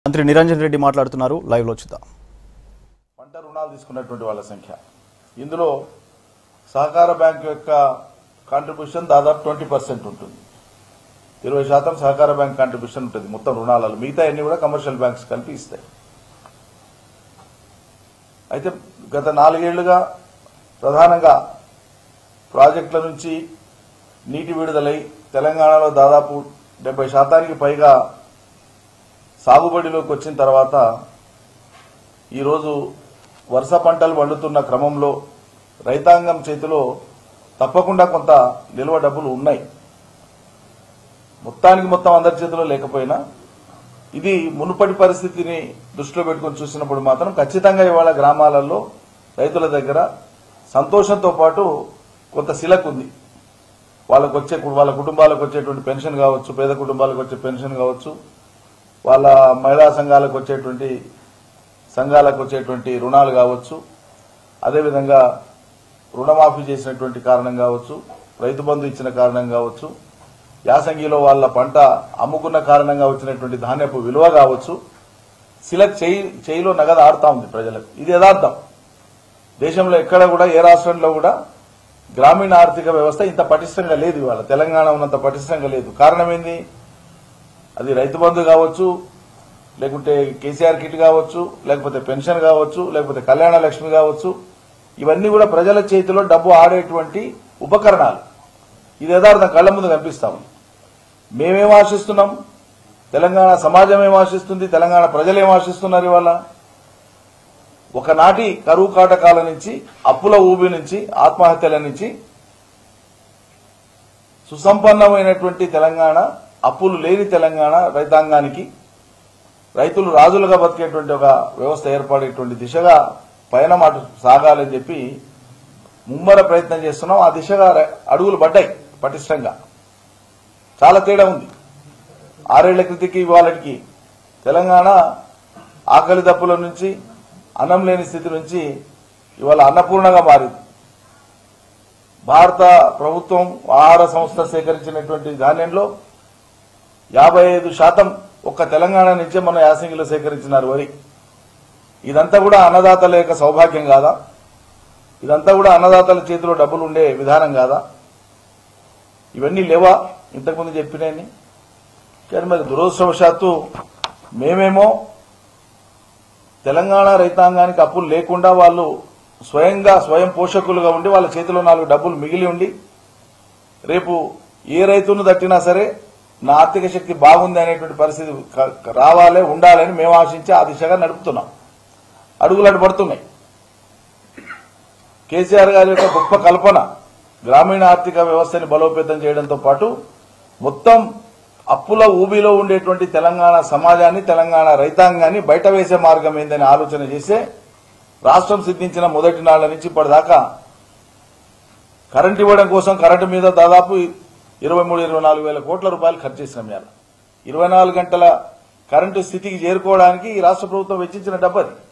మంత్రి నిరంజన్ రెడ్డి మాట్లాడుతున్నారు లైవ్ లో చూద్దాం పంట రుణాలు తీసుకున్నటువంటి వాళ్ళ సంఖ్య ఇందులో సహకార బ్యాంక్ యొక్క కాంట్రిబ్యూషన్ దాదాపు ట్వంటీ పర్సెంట్ ఉంటుంది ఇరవై శాతం సహకార బ్యాంక్ కాంట్రిబ్యూషన్ ఉంటుంది మొత్తం రుణాలలో మిగతా అన్ని కూడా కమర్షియల్ బ్యాంక్స్ కలిపి ఇస్తాయి అయితే గత నాలుగేళ్లుగా ప్రధానంగా ప్రాజెక్టుల నుంచి నీటి విడుదలై తెలంగాణలో దాదాపు డెబ్బై శాతానికి పైగా సాగుబడిలోకి వచ్చిన తర్వాత ఈరోజు వరుస పంటలు పండుతున్న క్రమంలో రైతాంగం చేతిలో తప్పకుండా కొంత నిల్వ డబ్బులు ఉన్నాయి మొత్తానికి మొత్తం అందరి చేతిలో లేకపోయినా ఇది మునుపటి పరిస్థితిని దృష్టిలో పెట్టుకొని చూసినప్పుడు మాత్రం ఖచ్చితంగా ఇవాళ గ్రామాలలో రైతుల దగ్గర సంతోషంతో పాటు కొంత శిలకు ఉంది వాళ్ళకు వచ్చే వాళ్ళ కుటుంబాలకు వచ్చేటువంటి పెన్షన్ కావచ్చు పేద కుటుంబాలకు వచ్చే పెన్షన్ కావచ్చు వాళ్ళ మహిళా సంఘాలకు వచ్చేటువంటి సంఘాలకు వచ్చేటువంటి రుణాలు కావచ్చు అదేవిధంగా రుణమాఫీ చేసినటువంటి కారణం కావచ్చు రైతు బంధు ఇచ్చిన కారణం కావచ్చు యాసంగిలో వాళ్ళ పంట అమ్ముకున్న కారణంగా వచ్చినటువంటి ధాన్యపు విలువ కావచ్చు సిలక్ చేయి చేయిలో నగదు ఆడుతా ఉంది ప్రజలకు ఇది యథార్థం దేశంలో ఎక్కడ కూడా ఏ రాష్ట్రంలో కూడా గ్రామీణ ఆర్థిక వ్యవస్థ ఇంత పటిష్టంగా లేదు ఇవాళ తెలంగాణ ఉన్నంత పటిష్టంగా లేదు కారణం ఏంది అది రైతు బంధు కావచ్చు లేకుంటే కేసీఆర్ కిట్ కావచ్చు లేకపోతే పెన్షన్ కావచ్చు లేకపోతే కళ్యాణ లక్ష్మి కావచ్చు ఇవన్నీ కూడా ప్రజల చేతిలో డబ్బు ఆడేటువంటి ఉపకరణాలు ఇది యథార్థం కళ్ళ ముందు కనిపిస్తాము మేమేం ఆశిస్తున్నాం తెలంగాణ సమాజం ఏం ఆశిస్తుంది తెలంగాణ ప్రజలు ఏం ఆశిస్తున్నారు ఇవాళ ఒకనాటి కరువు కాటకాల నుంచి అప్పుల ఊబి నుంచి ఆత్మహత్యల నుంచి సుసంపన్నమైనటువంటి తెలంగాణ అప్పులు లేని తెలంగాణ రైతాంగానికి రైతులు రాజులుగా బతికేటువంటి ఒక వ్యవస్థ ఏర్పడేటువంటి దిశగా పయనం అటు సాగాలని చెప్పి ముమ్మర ప్రయత్నం చేస్తున్నాం ఆ దిశగా ర- అడుగులు పడ్డాయి పటిష్టంగా చాలా తేడా ఉంది ఆరేళ్ల క్రితికి ఇవాళకి తెలంగాణ ఆకలి దప్పుల నుంచి అన్నం లేని స్థితి నుంచి ఇవాళ అన్నపూర్ణగా మారింది భారత ప్రభుత్వం ఆహార సంస్థ సేకరించినటువంటి ధాన్యంలో యాభై ఐదు శాతం ఒక్క తెలంగాణ నుంచే మన యాసంగిలో సేకరించినారు వరి ఇదంతా కూడా అన్నదాతల యొక్క సౌభాగ్యం కాదా ఇదంతా కూడా అన్నదాతల చేతిలో డబ్బులు ఉండే విధానం కాదా ఇవన్నీ లేవా ఇంతకుముందు చెప్పినాయని కానీ మరి దురదృష్టవశాత్తు మేమేమో తెలంగాణ రైతాంగానికి అప్పులు లేకుండా వాళ్ళు స్వయంగా స్వయం పోషకులుగా ఉండి వాళ్ళ చేతిలో నాలుగు డబ్బులు మిగిలి ఉండి రేపు ఏ రైతును తట్టినా సరే నా ఆర్థిక శక్తి బాగుంది అనేటువంటి పరిస్థితి క- క- రావాలి ఉండాలని మేము ఆశించి ఆ దిశగా నడుపుతున్నాం అడుగులు అటు పడుతున్నాయి కేసీఆర్ గారి యొక్క గొప్ప కల్పన గ్రామీణ ఆర్థిక వ్యవస్థని బలోపేతం చేయడంతో పాటు మొత్తం అప్పుల ఊబిలో ఉండేటువంటి తెలంగాణ సమాజాన్ని తెలంగాణ రైతాంగాన్ని బయట వేసే మార్గం ఏందని ఆలోచన చేసే రాష్ట్రం సిద్ధించిన మొదటి నాళ్ల నుంచి ఇప్పటిదాకా కరెంట్ ఇవ్వడం కోసం కరెంటు మీద దాదాపు ఇరవై మూడు ఇరవై నాలుగు వేల కోట్ల రూపాయలు ఖర్చు చేసినాం ఇవాళ ఇరవై నాలుగు గంటల కరెంటు స్థితికి చేరుకోవడానికి ఈ రాష్ట్ర ప్రభుత్వం వెచ్చించిన డబ్బది